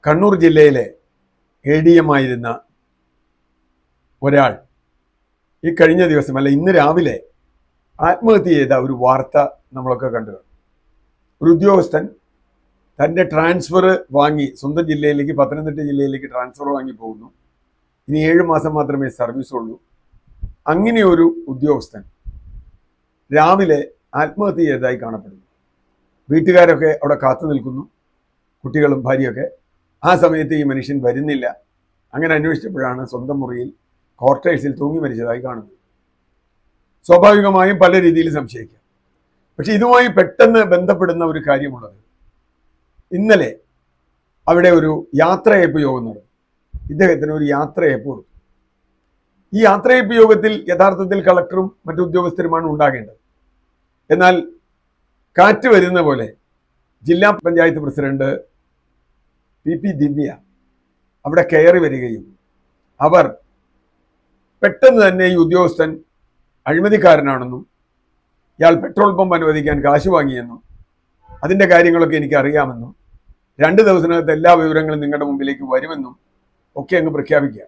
കണ്ണൂർ ജില്ലയിലെ A D M ആയിരുന്ന ഒരാൾ ഈ കഴിഞ്ഞ ദിവസം അല്ല ഇന്ന് രാവിലെ ആത്മഹത്യ ചെയ്ത ഒരു വാർത്ത നമ്മളൊക്കെ കണ്ടു ഒരു ഉദ്യോഗസ്ഥൻ തൻ്റെ ട്രാൻസ്ഫർ വാങ്ങി സ്വന്തം ജില്ലയിലേക്ക് പത്തനംതിട്ട ജില്ലയിലേക്ക് ട്രാൻസ്ഫർ വാങ്ങി പോകുന്നു ഇനി ഏഴ് മാസം മാത്രമേ സർവീസ് ഉള്ളൂ അങ്ങനെ ഒരു ഉദ്യോഗസ്ഥൻ രാവിലെ ആത്മഹത്യ ചെയ്തതായി കാണപ്പെടുന്നു വീട്ടുകാരൊക്കെ അവിടെ കാത്തു നിൽക്കുന്നു കുട്ടികളും ഭാര്യയൊക്കെ ആ സമയത്ത് ഈ മനുഷ്യൻ വരുന്നില്ല അങ്ങനെ അന്വേഷിച്ചപ്പോഴാണ് സ്വന്തം മുറിയിൽ ക്വാർട്ടേഴ്സിൽ തൂങ്ങി മരിച്ചതായി കാണുന്നത് സ്വാഭാവികമായും പല രീതിയിൽ സംശയിക്കാം പക്ഷെ ഇതുമായി പെട്ടെന്ന് ബന്ധപ്പെടുന്ന ഒരു കാര്യമുള്ളത് ഇന്നലെ അവിടെ ഒരു യാത്രയപ്പ് യോഗം നടന്നു ഇദ്ദേഹത്തിന് ഒരു യാത്രയപ്പ് കൊടുത്തു ഈ യാത്രയപ്പ് യോഗത്തിൽ യഥാർത്ഥത്തിൽ കളക്ടറും മറ്റു ഉദ്യോഗസ്ഥരുമാണ് ഉണ്ടാകേണ്ടത് എന്നാൽ കാറ്റ് വരുന്ന പോലെ ജില്ലാ panchayat president P P Divya അവിടെ കയറി വരികയും അവർ പെട്ടെന്ന് തന്നെ ഈ ഉദ്യോഗസ്ഥൻ അഴിമതിക്കാരനാണെന്നും ഇയാൾ പെട്രോൾ പമ്പ് അനുവദിക്കാൻ കാശ് വാങ്ങിയെന്നും അതിൻ്റെ കാര്യങ്ങളൊക്കെ എനിക്ക് അറിയാമെന്നും രണ്ട് ദിവസത്തിനകത്ത് എല്ലാ വിവരങ്ങളും നിങ്ങളുടെ മുമ്പിലേക്ക് വരുമെന്നും ഒക്കെ അങ്ങ് പ്രഖ്യാപിക്കുക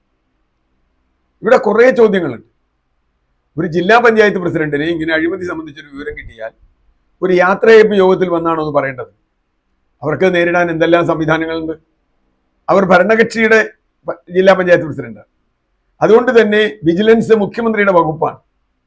ഇവിടെ കുറേ ചോദ്യങ്ങളുണ്ട് ഒരു ജില്ലാ പഞ്ചായത്ത് പ്രസിഡന്റിന് ഇങ്ങനെ അഴിമതി സംബന്ധിച്ചൊരു വിവരം കിട്ടിയാൽ ഒരു യാത്രയപ്പ് യോഗത്തിൽ വന്നാണോ എന്ന് പറയേണ്ടത് അവർക്ക് നേരിടാൻ എന്തെല്ലാം സംവിധാനങ്ങളുണ്ട് അവർ ഭരണകക്ഷിയുടെ പ- ജില്ലാ പഞ്ചായത്ത് പ്രസിഡന്റ് അതുകൊണ്ട് തന്നെ വിജിലൻസ് മുഖ്യമന്ത്രിയുടെ വകുപ്പാണ്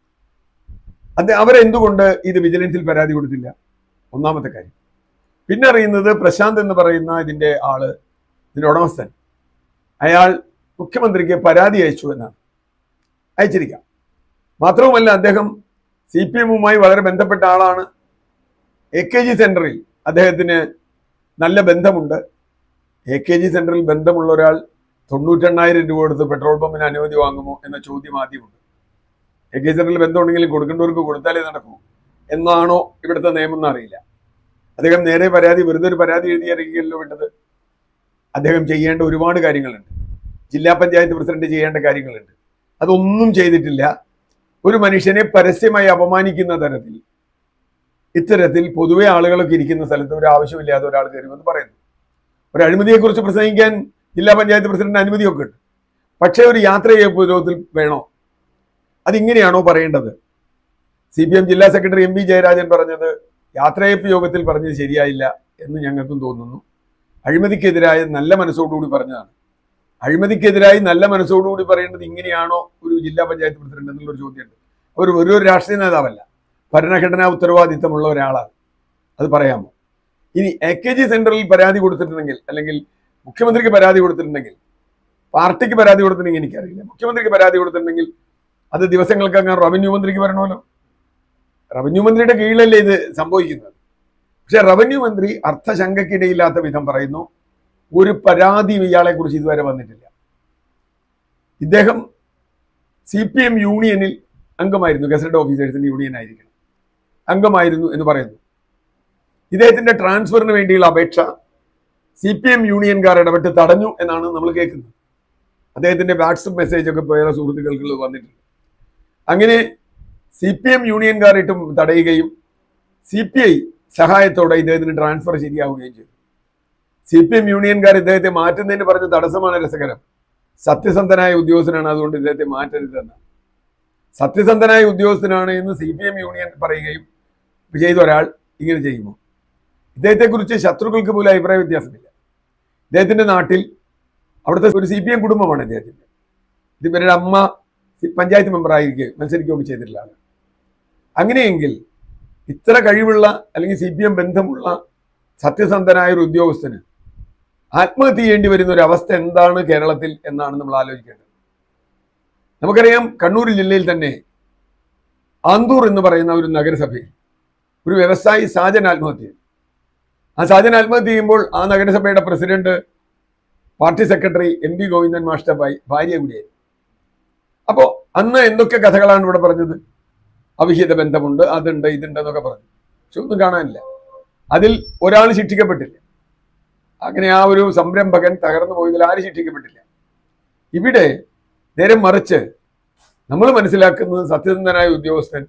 അത് അവരെന്തുകൊണ്ട് ഇത് വിജിലൻസിൽ പരാതി കൊടുത്തില്ല ഒന്നാമത്തെ കാര്യം പിന്നെ അറിയുന്നത് പ്രശാന്ത് എന്ന് പറയുന്ന ഇതിന്റെ ആള് ഇതിന്റെ ഉടമസ്ഥൻ അയാൾ മുഖ്യമന്ത്രിക്ക് പരാതി അയച്ചു എന്നാണ് അയച്ചിരിക്കാം മാത്രവുമല്ല അദ്ദേഹം സി പി എമ്മുമായി വളരെ ബന്ധപ്പെട്ട ആളാണ് എ കെ ജി സെന്ററിൽ അദ്ദേഹത്തിന് നല്ല ബന്ധമുണ്ട് എ കെ ജി സെന്ററിൽ ബന്ധമുള്ള ഒരാൾ തൊണ്ണൂറ്റെണ്ണായിരം രൂപ കൊടുത്ത് പെട്രോൾ പമ്പിന് അനുമതി വാങ്ങുമോ എന്ന ചോദ്യം ആദ്യമുണ്ട് എ കെ ജി സെന്ററിൽ ബന്ധമുണ്ടെങ്കിലും കൊടുക്കേണ്ടവർക്ക് കൊടുത്താലേ നടക്കൂ എന്നാണോ ഇവിടുത്തെ നിയമം എന്ന് അറിയില്ല അദ്ദേഹം നേരെ പരാതി വെറുതെ ഒരു പരാതി എഴുതിയായിരിക്കുമല്ലോ വേണ്ടത് അദ്ദേഹം ചെയ്യേണ്ട ഒരുപാട് കാര്യങ്ങളുണ്ട് ജില്ലാ പഞ്ചായത്ത് പ്രസിഡന്റ് ചെയ്യേണ്ട കാര്യങ്ങളുണ്ട് അതൊന്നും ചെയ്തിട്ടില്ല ഒരു മനുഷ്യനെ പരസ്യമായി അപമാനിക്കുന്ന തരത്തിൽ ഇത്തരത്തിൽ പൊതുവെ ആളുകളൊക്കെ ഇരിക്കുന്ന സ്ഥലത്ത് ഒരു ആവശ്യമില്ലാതെ ഒരാൾ കയറുമെന്ന് പറയുന്നു ഒരു അഴിമതിയെക്കുറിച്ച് പ്രസംഗിക്കാൻ ജില്ലാ പഞ്ചായത്ത് പ്രസിഡന്റ് അനുമതിയൊക്കെ ഉണ്ട് പക്ഷേ ഒരു യാത്രയപ്പ് യോഗത്തിൽ വേണോ അതിങ്ങനെയാണോ പറയേണ്ടത് സി പി എം ജില്ലാ സെക്രട്ടറി എം വി ജയരാജൻ പറഞ്ഞത് യാത്രയപ്പ് യോഗത്തിൽ പറഞ്ഞത് ശരിയായില്ല എന്ന് ഞങ്ങൾക്കും തോന്നുന്നു അഴിമതിക്കെതിരായ നല്ല മനസ്സോടുകൂടി പറഞ്ഞതാണ് അഴിമതിക്കെതിരായി നല്ല മനസ്സോടുകൂടി പറയേണ്ടത് ഇങ്ങനെയാണോ ഒരു ജില്ലാ പഞ്ചായത്ത് പ്രസിഡന്റ് എന്നുള്ളൊരു ചോദ്യമുണ്ട് അവർ ഒരു ഒരു രാഷ്ട്രീയ നേതാവല്ല ഭരണഘടനാ ഉത്തരവാദിത്തമുള്ള ഒരാളാണ് അത് പറയാമോ ഇനി എ കെ ജി സെന്ററിൽ പരാതി കൊടുത്തിട്ടുണ്ടെങ്കിൽ അല്ലെങ്കിൽ മുഖ്യമന്ത്രിക്ക് പരാതി കൊടുത്തിട്ടുണ്ടെങ്കിൽ പാർട്ടിക്ക് പരാതി കൊടുത്തിട്ടുണ്ടെങ്കിൽ എനിക്കറിയില്ല മുഖ്യമന്ത്രിക്ക് പരാതി കൊടുത്തിട്ടുണ്ടെങ്കിൽ അത് ദിവസങ്ങൾക്കകം റവന്യൂ മന്ത്രിക്ക് വരണമല്ലോ റവന്യൂ മന്ത്രിയുടെ കീഴിലല്ലേ ഇത് സംഭവിക്കുന്നത് പക്ഷെ റവന്യൂ മന്ത്രി അർത്ഥശങ്കക്കിടയില്ലാത്ത വിധം പറയുന്നു ഒരു പരാതിയും ഇയാളെ കുറിച്ച് ഇതുവരെ വന്നിട്ടില്ല ഇദ്ദേഹം സി പി എം യൂണിയനിൽ അംഗമായിരുന്നു ഗസറ്റ് ഓഫീസേഴ്സിന്റെ യൂണിയൻ ആയിരിക്കണം അംഗമായിരുന്നു എന്ന് പറയുന്നു ഇദ്ദേഹത്തിന്റെ ട്രാൻസ്ഫറിന് വേണ്ടിയുള്ള അപേക്ഷ സി പി എം യൂണിയൻകാർ ഇടപെട്ട് തടഞ്ഞു എന്നാണ് നമ്മൾ കേൾക്കുന്നത് അദ്ദേഹത്തിന്റെ വാട്സപ്പ് മെസ്സേജ് ഒക്കെ വേറെ സുഹൃത്തുക്കൾക്ക് വന്നിട്ടുണ്ട് അങ്ങനെ സി പി എം യൂണിയൻകാരിട്ടും തടയുകയും സി പി ഐ സഹായത്തോടെ ഇദ്ദേഹത്തിന് ട്രാൻസ്ഫർ ശരിയാവുകയും ചെയ്തു സി പി എം യൂണിയൻകാർ ഇദ്ദേഹത്തെ മാറ്റുന്നതിന് പറഞ്ഞ തടസ്സമാണ് രസകരം സത്യസന്ധനായ ഉദ്യോഗസ്ഥനാണ് അതുകൊണ്ട് ഇദ്ദേഹത്തെ മാറ്റരുതെന്ന് സത്യസന്ധനായ ഉദ്യോഗസ്ഥനാണ് എന്ന് സി പി എം യൂണിയൻ പറയുകയും ചെയ്ത ഒരാൾ ഇങ്ങനെ ചെയ്യുമോ ഇദ്ദേഹത്തെക്കുറിച്ച് ശത്രുക്കൾക്ക് പോലും അഭിപ്രായ വ്യത്യാസമില്ല ഇദ്ദേഹത്തിന്റെ നാട്ടിൽ അവിടുത്തെ ഒരു സി പി എം കുടുംബമാണ് ഇദ്ദേഹത്തിന്റെ ഇത് ഇവരുടെ അമ്മ സി- പഞ്ചായത്ത് മെമ്പർ ആയിരിക്കുകയും മത്സരിക്കുകയൊക്കെ ചെയ്തിട്ടുള്ള ആളാണ് അങ്ങനെയെങ്കിൽ ഇത്ര കഴിവുള്ള അല്ലെങ്കിൽ സി പി എം ബന്ധമുള്ള സത്യസന്ധനായ ഒരു ഉദ്യോഗസ്ഥന് ആത്മഹത്യ ചെയ്യേണ്ടി വരുന്ന ഒരു അവസ്ഥ എന്താണ് കേരളത്തിൽ എന്നാണ് നമ്മൾ ആലോചിക്കേണ്ടത് നമുക്കറിയാം കണ്ണൂർ ജില്ലയിൽ തന്നെ ആന്തൂർ എന്ന് പറയുന്ന ഒരു നഗരസഭയിൽ ഒരു വ്യവസായി സാജൻ ആത്മഹത്യ ചെയ്തു ആ സാജൻ ആത്മഹത്യ ചെയ്യുമ്പോൾ ആ നഗരസഭയുടെ president party secretary M P Govindan മാഷ്ട ഭായി- ഭാര്യ കൂടിയായിരുന്നു അപ്പോൾ അന്ന് എന്തൊക്കെ കഥകളാണ് ഇവിടെ പറഞ്ഞത് അവിഹിത ബന്ധമുണ്ട് അതുണ്ട് ഇതുണ്ട് എന്നൊക്കെ പറഞ്ഞു പക്ഷെ ഒന്നും കാണാനില്ല അതിൽ ഒരാൾ ശിക്ഷിക്കപ്പെട്ടില്ല അങ്ങനെ ആ ഒരു സംരംഭകൻ തകർന്നു പോയതിൽ ആരും ശിക്ഷിക്കപ്പെട്ടില്ല ഇവിടെ നേരെ മറിച്ച് നമ്മൾ മനസ്സിലാക്കുന്നത് സത്യസന്ധനായ ഉദ്യോഗസ്ഥൻ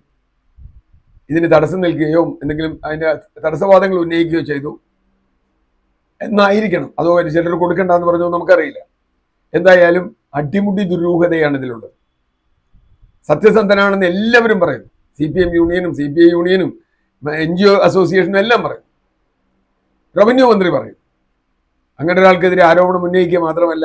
ഇതിന് തടസ്സം നിൽക്കുകയോ എന്തെങ്കിലും അതിന്റെ തടസ്സവാദങ്ങൾ ഉന്നയിക്കുകയോ ചെയ്തു എന്നായിരിക്കണം അതോ ചിലർ കൊടുക്കണ്ടെന്ന് പറഞ്ഞോ നമുക്കറിയില്ല എന്തായാലും അടിമുടി ദുരൂഹതയാണ് ഇതിലുള്ളത് സത്യസന്ധനാണെന്ന് എല്ലാവരും പറയുന്നു സി പി എം യൂണിയനും സി പി ഐ യൂണിയനും എൻ ജി ഒ അസോസിയേഷനും എല്ലാം പറയും റവന്യൂ മന്ത്രി പറയും അങ്ങനെ ഒരാൾക്കെതിരെ ആരോപണം ഉന്നയിക്കുക മാത്രമല്ല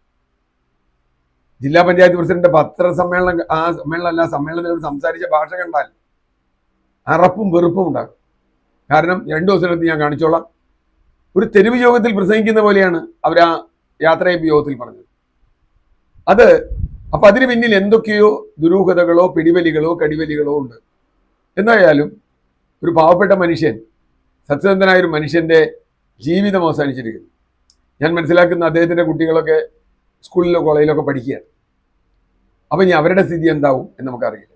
ജില്ലാ പഞ്ചായത്ത് പ്രസിഡന്റ് പത്രസമ്മേളനം ആ സമ്മേളനമല്ല സമ്മേളനത്തിൽ സംസാരിച്ച ഭാഷ കണ്ടാൽ അറപ്പും വെറുപ്പും ഉണ്ടാകും കാരണം രണ്ടു ദിവസത്തിനകത്ത് ഞാൻ കാണിച്ചോളാം ഒരു തെരുവ് യോഗത്തിൽ പ്രസംഗിക്കുന്ന പോലെയാണ് അവർ ആ യാത്രയപ്പ് യോഗത്തിൽ പറഞ്ഞത് അത് അപ്പൊ അതിന് പിന്നിൽ എന്തൊക്കെയോ ദുരൂഹതകളോ പിടിവലികളോ കടിവലികളോ ഉണ്ട് എന്തായാലും ഒരു പാവപ്പെട്ട മനുഷ്യൻ സത്യസന്ധനായ ഒരു മനുഷ്യന്റെ ജീവിതം അവസാനിച്ചിരിക്കുന്നു ഞാൻ മനസ്സിലാക്കുന്ന അദ്ദേഹത്തിന്റെ കുട്ടികളൊക്കെ സ്കൂളിലോ കോളേജിലോ ഒക്കെ പഠിക്കുകയാണ് അപ്പൊ ഇനി അവരുടെ സ്ഥിതി എന്താവും എന്ന് നമുക്കറിയില്ല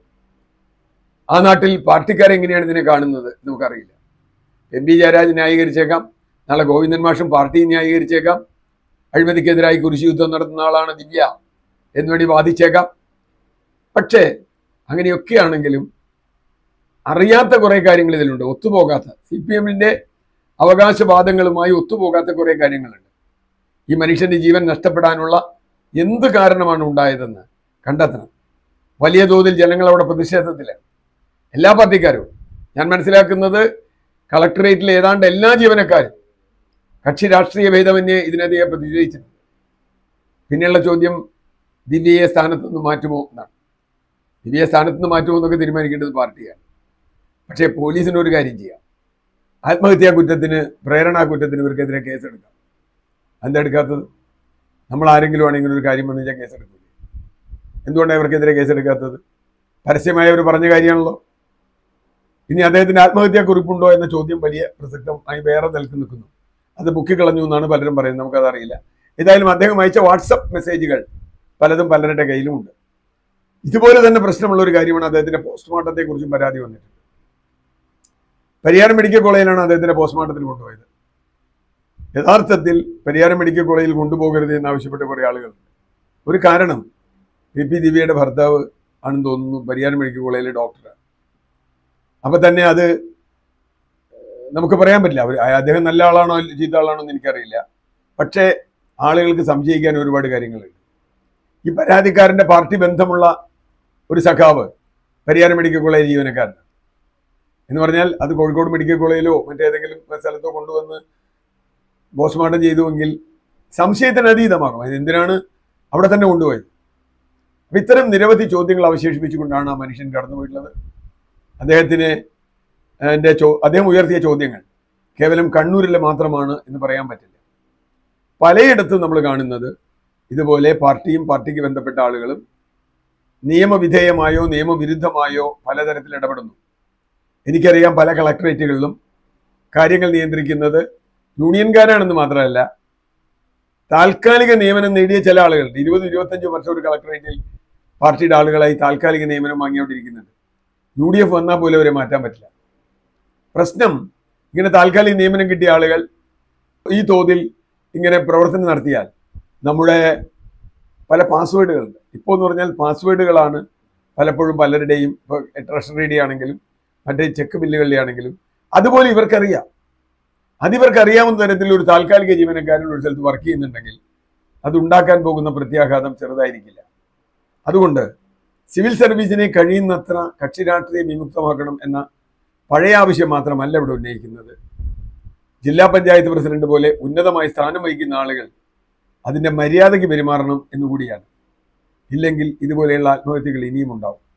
ആ നാട്ടിൽ പാർട്ടിക്കാരെങ്ങനെയാണ് ഇതിനെ കാണുന്നത് എന്ന് നമുക്കറിയില്ല എം പി ജയരാജ് ന്യായീകരിച്ചേക്കാം നാളെ ഗോവിന്ദൻ മാഷും പാർട്ടി ന്യായീകരിച്ചേക്കാം അഴിമതിക്കെതിരായി കുരിശ് യുദ്ധം നടത്തുന്ന ആളാണ് ദിവ്യ എന്നുവേണ്ടി വാദിച്ചേക്കാം പക്ഷേ അങ്ങനെയൊക്കെ ആണെങ്കിലും അറിയാത്ത കുറെ കാര്യങ്ങൾ ഇതിലുണ്ട് ഒത്തുപോകാത്ത സി പി എമ്മിന്റെ അവകാശവാദങ്ങളുമായി ഒത്തുപോകാത്ത കുറെ കാര്യങ്ങളുണ്ട് ഈ മനുഷ്യന്റെ ജീവൻ നഷ്ടപ്പെടാനുള്ള എന്ത് കാരണമാണ് ഉണ്ടായതെന്ന് കണ്ടെത്തണം വലിയ തോതിൽ ജനങ്ങൾ അവിടെ പ്രതിഷേധത്തിലാണ് എല്ലാ പാർട്ടിക്കാരും ഞാൻ മനസ്സിലാക്കുന്നത് കളക്ടറേറ്റിൽ ഏതാണ്ട് എല്ലാ ജീവനക്കാരും കക്ഷി രാഷ്ട്രീയ ഭേദമന്യേ ഇതിനെതിരെ പ്രതിഷേധിച്ചിട്ടുണ്ട് പിന്നെയുള്ള ചോദ്യം ദിവ്യയെ സ്ഥാനത്ത് നിന്ന് മാറ്റുമോ എന്നാണ് ദിവ്യയെ സ്ഥാനത്ത് നിന്ന് മാറ്റുമോ എന്നൊക്കെ തീരുമാനിക്കേണ്ടത് പാർട്ടിയാണ് പക്ഷേ പോലീസിന് ഒരു കാര്യം ചെയ്യാം ആത്മഹത്യാ കുറ്റത്തിന് പ്രേരണാ കുറ്റത്തിന് ഇവർക്കെതിരെ കേസെടുക്കാം എന്താ എടുക്കാത്തത് നമ്മൾ ആരെങ്കിലും ആണെങ്കിൽ ഒരു കാര്യം വന്നു കഴിഞ്ഞാൽ കേസെടുക്കില്ല എന്തുകൊണ്ടാണ് ഇവർക്കെതിരെ കേസെടുക്കാത്തത് പരസ്യമായി അവർ പറഞ്ഞ കാര്യമാണല്ലോ ഇനി അദ്ദേഹത്തിന് ആത്മഹത്യാ കുറിപ്പുണ്ടോ എന്ന ചോദ്യം വലിയ പ്രസക്തമായി വേറെ നിൽക്ക് നിൽക്കുന്നു അത് പൊക്കിക്കളഞ്ഞു എന്നാണ് പലരും പറയുന്നത് നമുക്കതറിയില്ല ഏതായാലും അദ്ദേഹം അയച്ച വാട്സപ്പ് മെസ്സേജുകൾ പലതും പലരുടെ കയ്യിലുമുണ്ട് ഇതുപോലെ തന്നെ പ്രശ്നമുള്ള ഒരു കാര്യമാണ് അദ്ദേഹത്തിന്റെ പോസ്റ്റ്മോർട്ടത്തെ കുറിച്ചും പരാതി വന്നിട്ടുണ്ട് പരിയാരം മെഡിക്കൽ കോളേജിലാണ് അദ്ദേഹത്തിന്റെ പോസ്റ്റ്മോർട്ടത്തിന് കൊണ്ടുപോയത് യഥാർത്ഥത്തിൽ പരിയാരം മെഡിക്കൽ കോളേജിൽ കൊണ്ടുപോകരുത് എന്നാവശ്യപ്പെട്ട കുറേ ആളുകളുണ്ട് ഒരു കാരണം പി പി ദിവ്യയുടെ ഭർത്താവ് ആണെന്ന് തോന്നുന്നു പരിയാരം മെഡിക്കൽ കോളേജിലെ ഡോക്ടറാണ് അപ്പൊ തന്നെ അത് നമുക്ക് പറയാൻ പറ്റില്ല അവർ അദ്ദേഹം നല്ല ആളാണോ ചീത്ത ആളാണോ എന്ന് എനിക്കറിയില്ല പക്ഷേ ആളുകൾക്ക് സംശയിക്കാൻ ഒരുപാട് കാര്യങ്ങളുണ്ട് ഈ പരാതിക്കാരന്റെ പാർട്ടി ബന്ധമുള്ള ഒരു സഖാവ് പരിയാരം മെഡിക്കൽ കോളേജ് ജീവനക്കാരനാണ് എന്ന് പറഞ്ഞാൽ അത് കോഴിക്കോട് മെഡിക്കൽ കോളേജിലോ മറ്റേതെങ്കിലും സ്ഥലത്തോ കൊണ്ടുവന്ന് പോസ്റ്റ്മോർട്ടം ചെയ്തുവെങ്കിൽ സംശയത്തിന് അതീതമാകും അത് എന്തിനാണ് അവിടെ തന്നെ കൊണ്ടുപോയത് അപ്പൊ ഇത്തരം നിരവധി ചോദ്യങ്ങൾ അവശേഷിപ്പിച്ചുകൊണ്ടാണ് ആ മനുഷ്യൻ കടന്നുപോയിട്ടുള്ളത് അദ്ദേഹത്തിന് എൻ്റെ ചോ അദ്ദേഹം ഉയർത്തിയ ചോദ്യങ്ങൾ കേവലം കണ്ണൂരിലെ മാത്രമാണ് എന്ന് പറയാൻ പറ്റില്ല പലയിടത്തും നമ്മൾ കാണുന്നത് ഇതുപോലെ പാർട്ടിയും പാർട്ടിക്ക് ബന്ധപ്പെട്ട ആളുകളും നിയമവിധേയമായോ നിയമവിരുദ്ധമായോ പലതരത്തിൽ ഇടപെടുന്നു എനിക്കറിയാം പല കളക്ടറേറ്റുകളിലും കാര്യങ്ങൾ നിയന്ത്രിക്കുന്നത് യൂണിയൻകാരാണെന്ന് മാത്രമല്ല താൽക്കാലിക നിയമനം നേടിയ ചില ആളുകളുണ്ട് ഇരുപത് ഇരുപത്തഞ്ച് വർഷം ഒരു കളക്ടറേറ്റിൽ പാർട്ടിയുടെ ആളുകളായി താൽക്കാലിക നിയമനം വാങ്ങിക്കൊണ്ടിരിക്കുന്നുണ്ട് യു ഡി എഫ് വന്നാൽ പോലും അവരെ മാറ്റാൻ പറ്റില്ല പ്രശ്നം ഇങ്ങനെ താൽക്കാലിക നിയമനം കിട്ടിയ ആളുകൾ ഈ തോതിൽ ഇങ്ങനെ പ്രവർത്തനം നടത്തിയാൽ നമ്മുടെ പല പാസ്വേഡുകളുണ്ട് ഇപ്പോൾ എന്ന് പറഞ്ഞാൽ പാസ്വേഡുകളാണ് പലപ്പോഴും പലരുടെയും ഇപ്പോൾ ട്രഷറിയുടെ ആണെങ്കിലും മറ്റേ ചെക്ക് ബില്ലുകളുടെ ആണെങ്കിലും അതുപോലെ ഇവർക്കറിയാം അതിവർക്ക് അറിയാവുന്ന തരത്തിൽ ഒരു താൽക്കാലിക ജീവനക്കാരൻ ഒരു സ്ഥലത്ത് വർക്ക് ചെയ്യുന്നുണ്ടെങ്കിൽ അത് ഉണ്ടാക്കാൻ പോകുന്ന പ്രത്യാഘാതം ചെറുതായിരിക്കില്ല അതുകൊണ്ട് സിവിൽ സർവീസിനെ കഴിയുന്നത്ര കക്ഷി രാഷ്ട്രീയ വിമുക്തമാക്കണം എന്ന പഴയ ആവശ്യം മാത്രമല്ല ഇവിടെ ഉന്നയിക്കുന്നത് ജില്ലാ പഞ്ചായത്ത് പ്രസിഡന്റ് പോലെ ഉന്നതമായി സ്ഥാനം വഹിക്കുന്ന ആളുകൾ അതിന്റെ മര്യാദയ്ക്ക് പെരുമാറണം എന്നുകൂടിയാണ് ഇല്ലെങ്കിൽ ഇതുപോലെയുള്ള ആത്മഹത്യകൾ ഇനിയും ഉണ്ടാവും